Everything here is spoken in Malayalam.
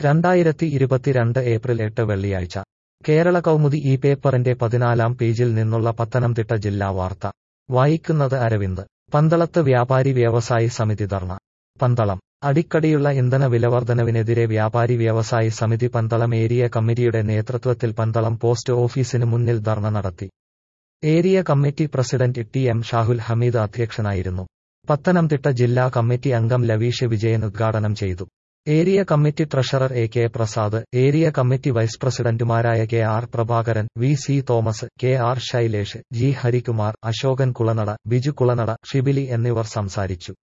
രണ്ടായിരത്തി ഇരുപത്തിരണ്ട് ഏപ്രിൽ എട്ട് വെള്ളിയാഴ്ച കേരള കൗമുദി ഈ പേപ്പറിന്റെ പതിനാലാം പേജിൽ നിന്നുള്ള പത്തനംതിട്ട ജില്ലാ വാർത്ത വായിക്കുന്നത് അരവിന്ദ് പന്തളത്ത് വ്യാപാരി വ്യവസായി സമിതി ധർണ പന്തളം അടിക്കടിയുള്ള ഇന്ധന വിലവർധനവിനെതിരെ വ്യാപാരി വ്യവസായി സമിതി പന്തളം ഏരിയ കമ്മിറ്റിയുടെ നേതൃത്വത്തിൽ പന്തളം പോസ്റ്റ് ഓഫീസിന് മുന്നിൽ ധർണ നടത്തി area committee president T M Shahul Hameed അധ്യക്ഷനായിരുന്നു പത്തനംതിട്ട ജില്ലാ കമ്മിറ്റി അംഗം ലവീഷ് വിജയൻ ഉദ്ഘാടനം ചെയ്തു area committee treasurer A K Prasad area committee vice പ്രസിഡന്റുമാരായ K R Prabhakaran V C Thomas K R Shailesh G Harikumar Asokan Kulanada Biju Kulanada Shibili എന്നിവർ സംസാരിച്ചു